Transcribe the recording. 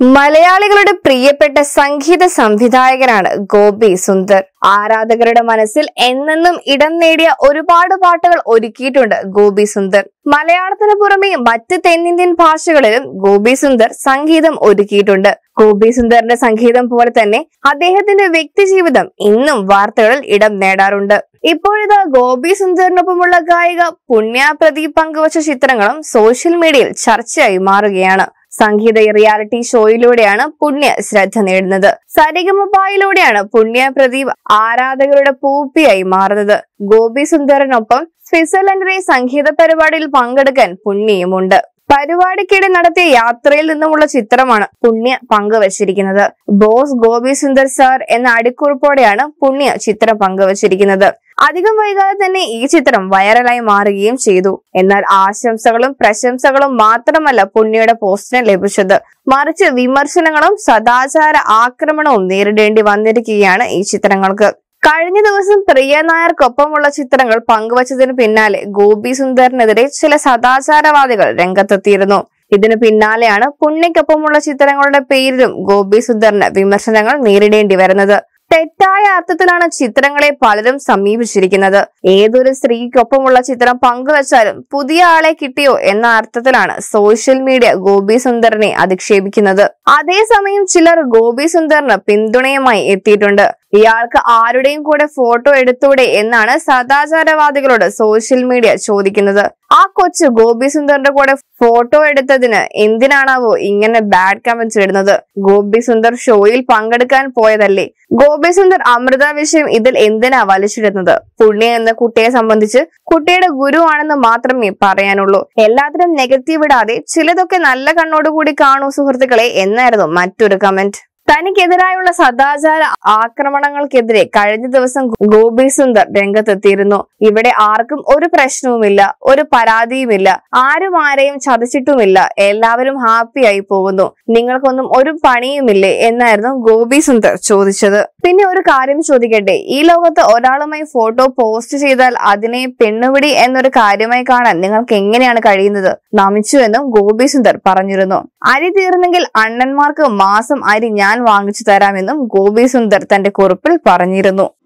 മലയാളികളുടെ പ്രിയപ്പെട്ട സംഗീത സംവിധായകനാണ് ഗോപി സുന്ദർ ആരാധകരുടെ മനസ്സിൽ എന്നെന്നും ഇടം നേടിയ ഒരുപാട് പാട്ടുകൾ ഒരുക്കിയിട്ടുണ്ട് ഗോപി സുന്ദർ മലയാളത്തിന് പുറമെ മറ്റ് തെന്നിന്ത്യൻ ഭാഷകളിലും ഗോപി സുന്ദർ സംഗീതം ഒരുക്കിയിട്ടുണ്ട് ഗോപി സുന്ദറിന്റെ സംഗീതം പോലെ തന്നെ അദ്ദേഹത്തിന്റെ വ്യക്തിജീവിതം ഇന്നും വാർത്തകളിൽ ഇടം നേടാറുണ്ട് ഇപ്പോഴിതാ ഗോപി സുന്ദറിനൊപ്പമുള്ള ഗായിക പുണ്യ പ്രദീപ് പങ്കുവച്ച ചിത്രങ്ങളും സോഷ്യൽ മീഡിയയിൽ ചർച്ചയായി മാറുകയാണ് സംഗീത റിയാലിറ്റി ഷോയിലൂടെയാണ് പുണ്യ ശ്രദ്ധ നേടുന്നത് സരിഗമപായിലൂടെയാണ് പുണ്യ പ്രദീപ് ആരാധകരുടെ പൂപ്പിയായി മാറുന്നത് ഗോപി സുന്ദറിനൊപ്പം സ്വിറ്റ്സർലൻഡിലെ സംഗീത പരിപാടിയിൽ പങ്കെടുക്കാൻ പുണ്യയുമുണ്ട് പരിപാടിക്കിടെ നടത്തിയ യാത്രയിൽ നിന്നുമുള്ള ചിത്രമാണ് പുണ്യ പങ്കുവച്ചിരിക്കുന്നത് ബോസ് ഗോപി സുന്ദർ സാർ എന്ന അടിക്കുറിപ്പോടെയാണ് പുണ്യ ചിത്രം പങ്കുവച്ചിരിക്കുന്നത് അധികം വൈകാതെ തന്നെ ഈ ചിത്രം വൈറലായി മാറുകയും ചെയ്തു എന്നാൽ ആശംസകളും പ്രശംസകളും മാത്രമല്ല പുണ്യയുടെ പോസ്റ്റിന് ലഭിച്ചത് മറിച്ച് വിമർശനങ്ങളും സദാചാര ആക്രമണവും നേരിടേണ്ടി വന്നിരിക്കുകയാണ് ഈ ചിത്രങ്ങൾക്ക് കഴിഞ്ഞ ദിവസം പ്രിയ നായർക്കൊപ്പമുള്ള ചിത്രങ്ങൾ പങ്കുവച്ചതിന് പിന്നാലെ ഗോപി സുന്ദറിനെതിരെ ചില സദാചാരവാദികൾ രംഗത്തെത്തിയിരുന്നു ഇതിനു പിന്നാലെയാണ് പുണ്യക്കൊപ്പമുള്ള ചിത്രങ്ങളുടെ പേരിലും ഗോപി സുന്ദറിന് വിമർശനങ്ങൾ നേരിടേണ്ടി വരുന്നത് തെറ്റായ അർത്ഥത്തിലാണ് ചിത്രങ്ങളെ പലരും സമീപിച്ചിരിക്കുന്നത് ഏതൊരു സ്ത്രീക്കൊപ്പമുള്ള ചിത്രം പങ്കുവച്ചാലും പുതിയ ആളെ കിട്ടിയോ എന്ന അർത്ഥത്തിലാണ് സോഷ്യൽ മീഡിയ ഗോപി സുന്ദറിനെ അധിക്ഷേപിക്കുന്നത് അതേസമയം ചിലർ ഗോപി സുന്ദറിന് പിന്തുണയുമായി എത്തിയിട്ടുണ്ട് ഇയാൾക്ക് ആരുടെയും കൂടെ ഫോട്ടോ എടുത്തൂടെ എന്നാണ് സദാചാരവാദികളോട് സോഷ്യൽ മീഡിയ ചോദിക്കുന്നത് ആ കൊച്ചു ഗോപി സുന്ദറിന്റെ കൂടെ ഫോട്ടോ എടുത്തതിന് എന്തിനാണാവോ ഇങ്ങനെ ബാഡ് കമന്റ്സ് ഇടുന്നത് ഗോപി സുന്ദർ ഷോയിൽ പങ്കെടുക്കാൻ പോയതല്ലേ ഗോപി സുന്ദർ അമൃത വിഷയം ഇതിൽ എന്തിനാ വലിച്ചിടുന്നത് പുണ്യ എന്ന കുട്ടിയെ സംബന്ധിച്ച് കുട്ടിയുടെ ഗുരു ആണെന്ന് മാത്രമേ പറയാനുള്ളൂ എല്ലാത്തിനും നെഗറ്റീവ് ഇടാതെ ചിലതൊക്കെ നല്ല കണ്ണോടുകൂടി കാണൂ സുഹൃത്തുക്കളെ എന്നായിരുന്നു മറ്റൊരു കമന്റ് തനിക്കെതിരായുള്ള സദാചാര ആക്രമണങ്ങൾക്കെതിരെ കഴിഞ്ഞ ദിവസം ഗോപി സുന്ദർ രംഗത്തെത്തിയിരുന്നു ഇവിടെ ആർക്കും ഒരു പ്രശ്നവുമില്ല ഒരു പരാതിയുമില്ല ആരും ആരെയും ചതച്ചിട്ടുമില്ല എല്ലാവരും ഹാപ്പിയായി പോകുന്നു നിങ്ങൾക്കൊന്നും ഒരു പണിയുമില്ലേ എന്നായിരുന്നു ഗോപി സുന്ദർ ചോദിച്ചത് പിന്നെ ഒരു കാര്യം ചോദിക്കട്ടെ ഈ ലോകത്ത് ഒരാളുമായി ഫോട്ടോ പോസ്റ്റ് ചെയ്താൽ അതിനെ പെണ്ണുപിടി എന്നൊരു കാര്യമായി കാണാൻ നിങ്ങൾക്ക് എങ്ങനെയാണ് കഴിയുന്നത് നമിച്ചു എന്നും ഗോപി സുന്ദർ പറഞ്ഞിരുന്നു അരി തീർന്നെങ്കിൽ അണ്ണന്മാർക്ക് മാസം അരി ഞാൻ വാങ്ങിച്ചു തരാമെന്നും ഗോപി സുന്ദർ തന്റെ കുറിപ്പിൽ പറഞ്ഞിരുന്നു